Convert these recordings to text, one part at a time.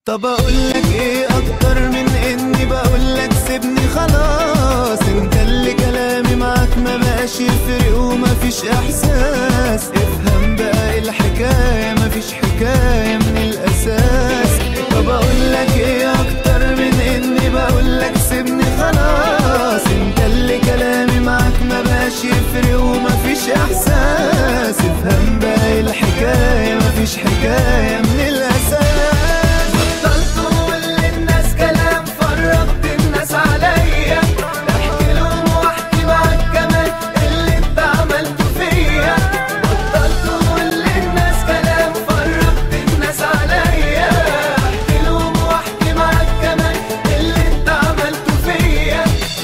طب اقول لك ايه اكتر من اني بقول لك سيبني خلاص انت اللي كلامي معاك ما بقاش يفرق ومفيش احساس افهم بقى الحكايه مفيش حكايه من الاساس طب اقول لك ايه اكتر من اني بقول لك سيبني خلاص انت اللي كلامي معاك ما بقاش يفرق ومفيش احساس افهم بقى الحكايه مفيش حكايه من الاساس بطلت اقول للناس كلام فرقت الناس عليا احكي لهم واحكي معاك كمان اللي انت عملته فيا بطلت اقول للناس كلام فرقت الناس عليا احكي لهم واحكي معاك كمان اللي انت عملته فيا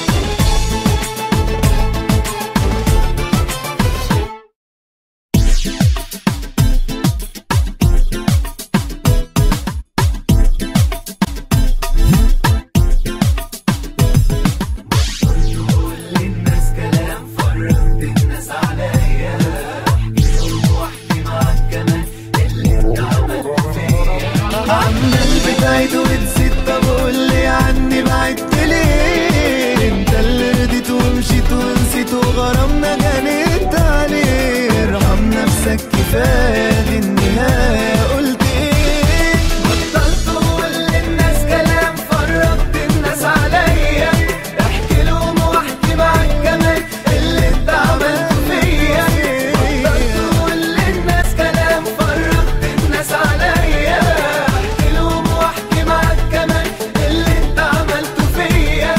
للناس كلام فرقت الناس عليا احكي لهم واحكي معاك كمان اللي انت عملته فيا عمال بتعيد وتزيد طب قول لي عني بعدت ليه انت اللي رضيت ومشيت ونسيت وغرامنا جنيت عليه ارحم نفسك كفايه دي النهايه قلت ايه بطلت اقول للناس كلام فرقت الناس عليا احكي لهم واحكي معاك كمان اللي انت عملته فيا بطلت اقول للناس كلام فرقت الناس عليا احكي لهم واحكي معاك كمان اللي انت عملته فيا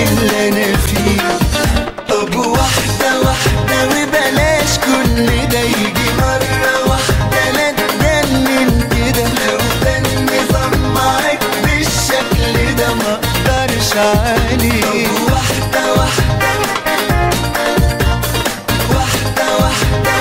اللي انا فيه طب واحدة واحدة وبلاش كل ده يجي مرة واحدة لا تدلل كده لو ده النظام معاك بالشكل ده ما اقدرش عليه طب واحدة واحدة واحدة واحدة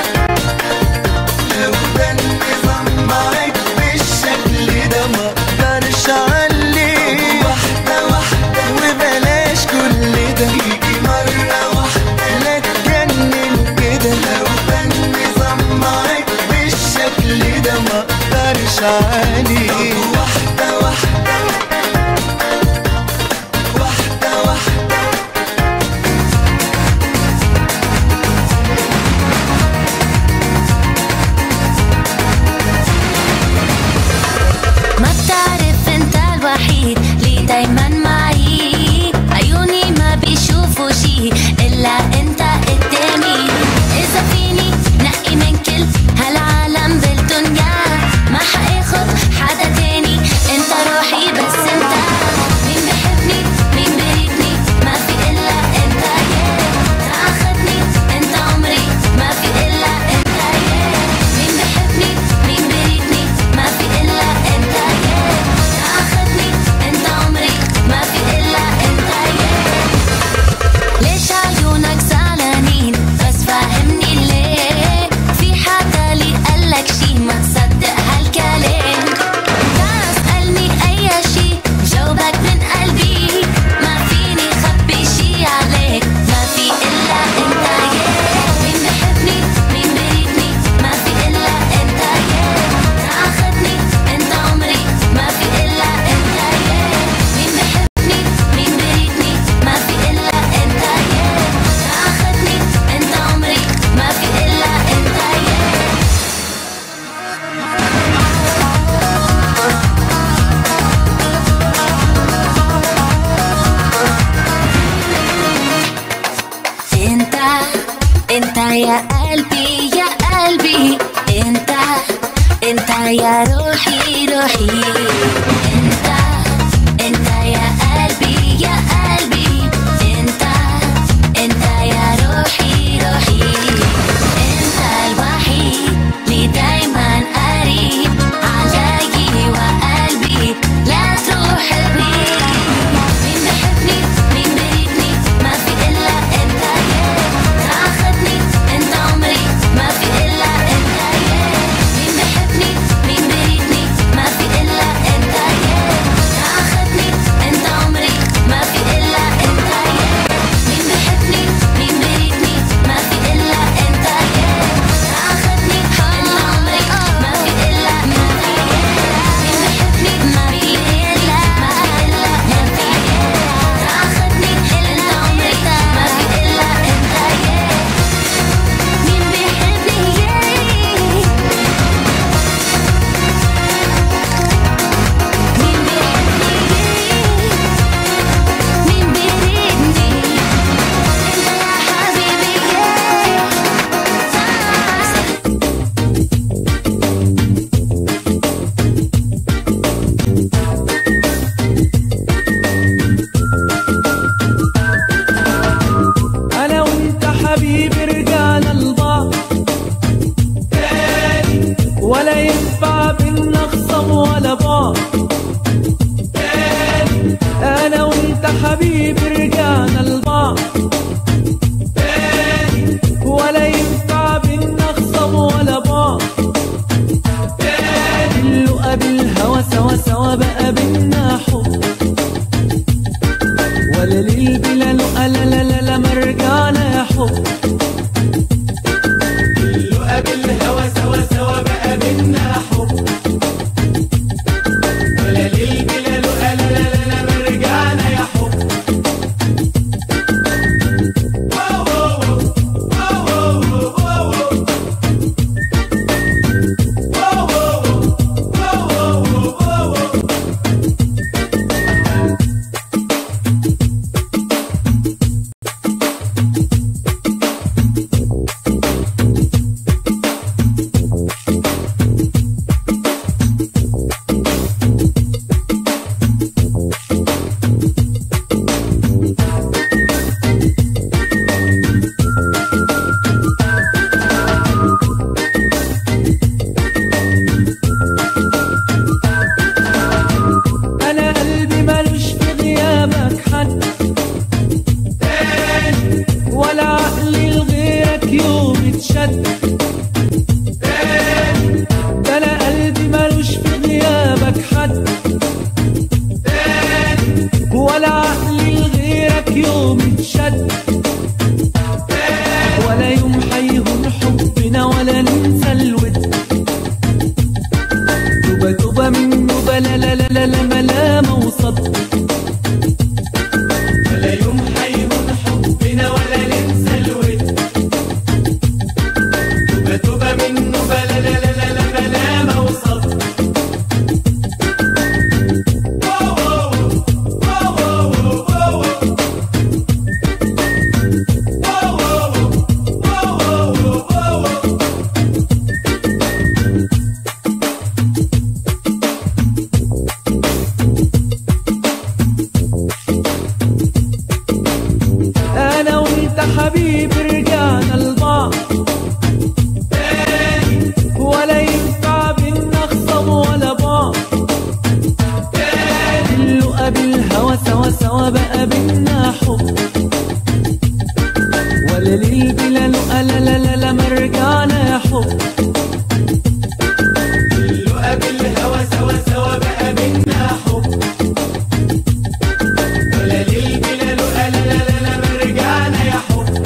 لو ده النظام معاك بالشكل ده ما اقدرش عليه واحدة واحدة وبلاش كل ده يجي مرة واحدة لا تجنن كده لو ده النظام معاك بالشكل ده ما اقدرش عليه واحدة واحدة واحدة واحدة ما بتعرف انت الوحيد ليه دايما معي عيوني ما بيشوفوا شي الا انت قدامي اذا فيني نقي من كل هالعالم بالدنيا ما حاخد حدا تاني انت روحي بس انت مين بحبني مين بريدني ما في الا انت يا تاخدني انت عمري ما في الا انت يا مين بحبني مين بريدني ما في الا انت يا تاخدني انت عمري ما في الا انت يا ليش عيونك زعلانين بس فاهمني ليه في حدا لي قالك شي ما تصدق هالكلام تعال اسألني اي شي جاوبك من قلبي ما فيني خبي شي عليك ما في الا انت يا مين بحبني مين بريدني ما في الا انت يا تاخدني انت عمري ما في الا انت يا مين بحبني مين بريدني ما في الا انت يا تاخدني انت عمري ما في الا انت يا انت انت يا قلبي يا قلبي انت انت يا روحي روحي انت انت يا قلبي يا قلبي انت انت يا روحي روحي انت الوحيد اللي دايما قريب علي وقلبي لا تروح بعيد مين بحبني مين بريدني ما في الا انت يا تاخدني انت عمري ما في الا انت يا مين بحبني مين بريدني ما في الا انت يا تاخدني انت عمري ما في الا انت يا مين بحبني مين بريدني ما في الا انت يا تاخدني انت عمري ما في الا انت يا مين بحبني ما في الا ما في الا انت يا تاخدني انت عمري ما في الا انت يا مين بيحبني مين بيحبني مين بيريدني انت يا حبيبي انا وانت حبيبي رجعنا لبعض تاني ولا ينفع بينا خصم ولا بعض تاني انا وانت حبيبي رجعنا لبعض تاني ولا ينفع بينا خصم ولا بعض تاني اللقا بالهوا سوا سوا بقى بينا حب ولا ليل بلا لقا لا لا لا لا ما رجعنا يا حب اللقا بالهوا سوا سوا بقى بينا حب ولا ليل بلا لقا لا لا لا لا ما رجعنا يا حب واو واو واو واو واو واو واو واو واو حد ولا عقلي لغيرك يوم اتشد ده انا قلبي ملوش في غيابك حد ولا عقلي لغيرك يوم اتشد ولا يوم هيهون حبنا ولا ننسى الود توبة توبة من نوبة لا لا لا لا لا ملامة وصد ولا يوم هيهون حبنا ولا ننسى الود توبة توبة من نوبة لا لا لا لا لا ملامة وصد انا وانت حبيبي رجعنا لبعض ولا ينفع بينا خصم ولا بعض اللقا بالهوى سوا سوا بقى بينا حب ولا ليل بلا لقا لا لا لا لا ما رجعنا يا حب اللقا بالهوى سوا سوا بقى بينا حب ولا ليل بلا لقا لا لا لا لا ما رجعنا يا حب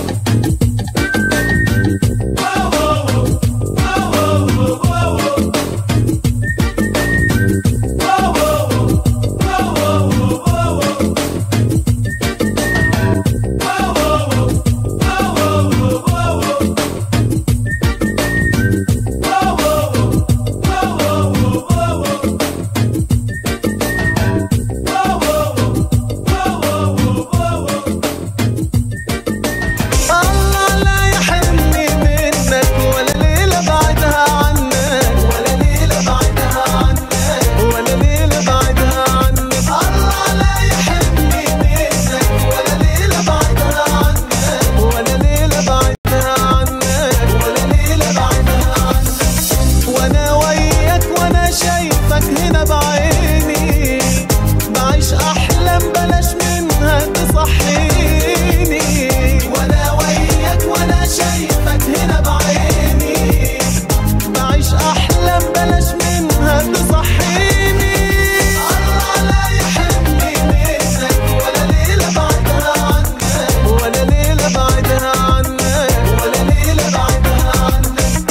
الله لا يحرمني منك ولا ليلة بعدها عنك ولا ليلة بعدها عنك ولا ليلة بعدها عنك الله لا يحرمني منك ولا ليلة بعدها عنك ولا ليلة بعدها عنك ولا ليلة بعدها عنك وانا وياك وانا شايفك هنا بعيني بعيش احلام بلاش منها تصحيني وانا وياك وانا شايفك هنا بعيني بعيش احلام بلاش منها تصحيني الله لا يحرمني منك ولا ليله بعدها عنك ولا ليله بعدها عنك ولا ليله بعدها عنك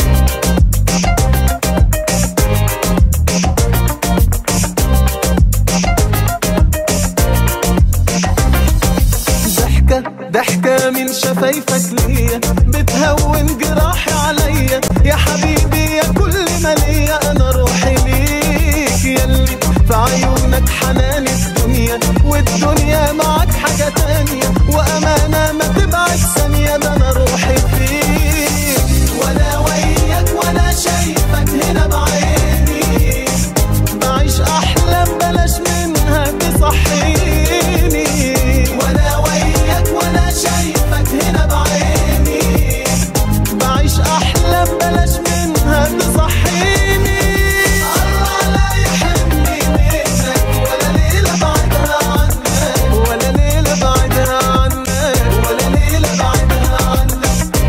ضحكة ضحكة من شفايفك ليا بتهون جراحي عليا يا حبيبي يا كل ما ليا انا روحي ليك ياللي في عيونك حنان الدنيا والدنيا معاك حاجة تانية وأمانة ما تبعد ثانية ده أنا روحي فيك وأنا وياك وأنا شايفك هنا بعيني بعيش أحلام بلاش منها تصحيني وأنا وياك وأنا شايفك هنا بعيني بعيش أحلام بلاش منها تصحيني الله لا يحرمني منك ولا ليلة بعدها عنك ولا ليلة بعدها عنك ولا ليلة بعدها عنك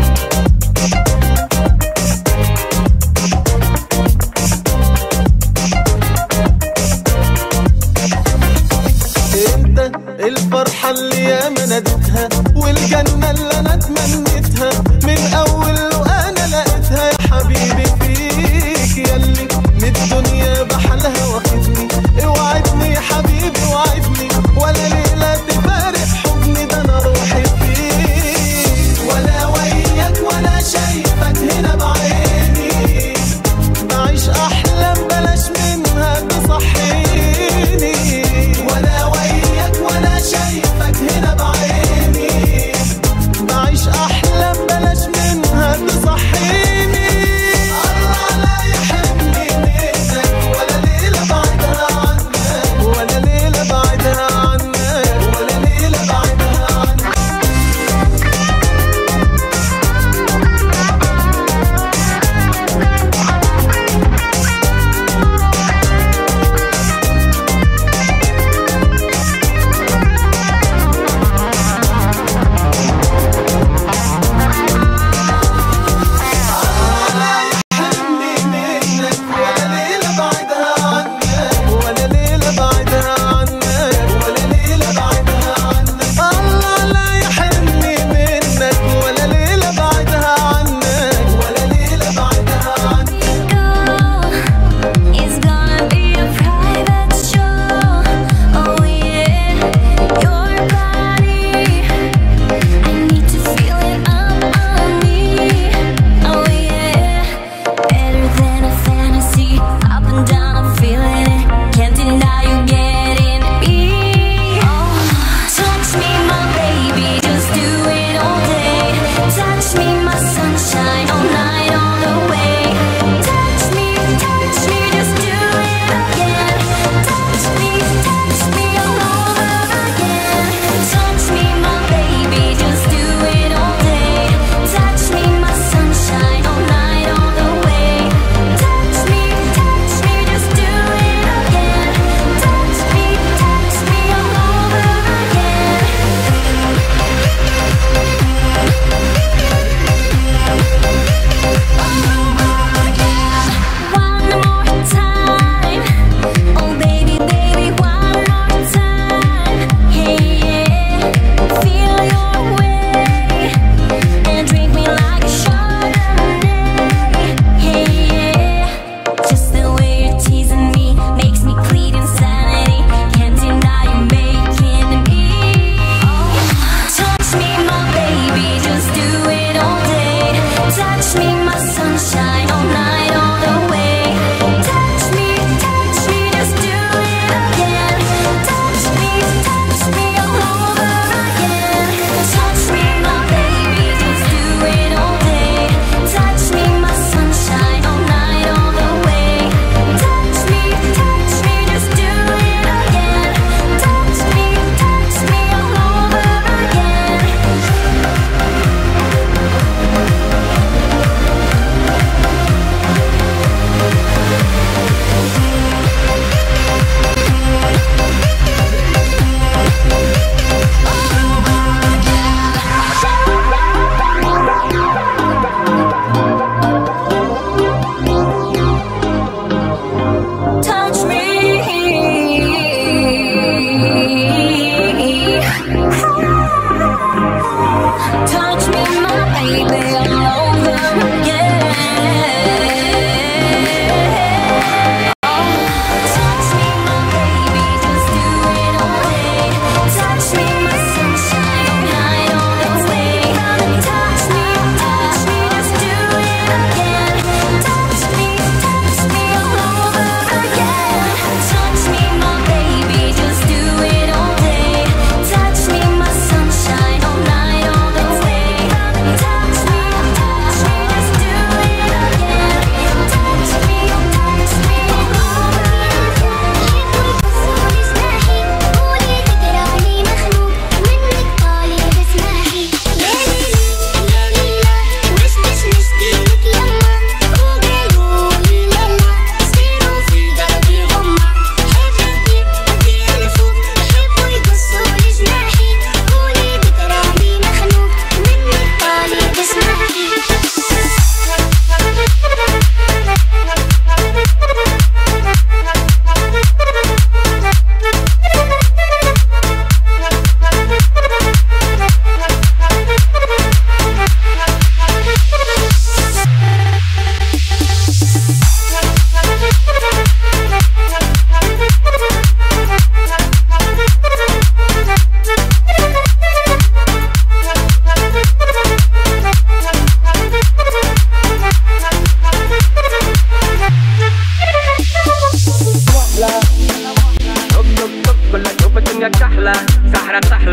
انت الفرحة اللي ياما نادتها والجنة اللي انا تمنيتها من اول وانا لقيتها يا حبيبي فيك ياللي من الدنيا بحالها واخدني اوعدني يا حبيبي وعدني ولا ليلة تفارق حضني ده انا روحي فيك ولا وياك ولا شايفك هنا بعيني بعيش احلام بلاش منها تصحيني وانا وياك وانا شايفك هنا بعيني بعيش احلام بلاش منها تصحيني الله لا يحرمني منك ولا ليله بعدها عنك ولا ليله بعدها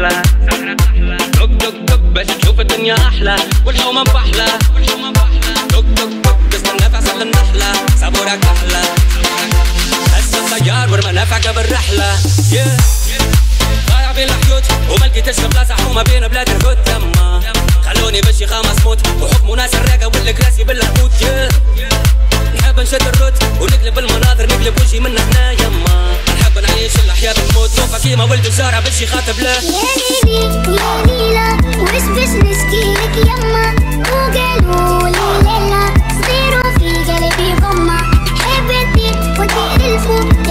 تحلى دق دق دق بس تشوف الدنيا احلى والحومه مفحله دق دق دق تستنى في عسل النحله صبورك احلى هسه الطيار والمنافع قبل رحله yeah. ضايع بين الحيوت وما لقيتش بلاصه حومه بين بلاد الهود يما خلوني بشي خامس موت وحكموا ناس الراقه والكراسي بالهبوط yeah. نحب نشد الروت ونقلب المناظر نقلب وجهي من هنا يما نحب نعيش الاحياء بالموت سوفا كيما ولد وزارع بشي خاطب له يا ليلي يا ليلى وش باش نشكيلك يما وقالوا لي ليلى صغير وفي قلبي غمة حبيتي وانتي الفو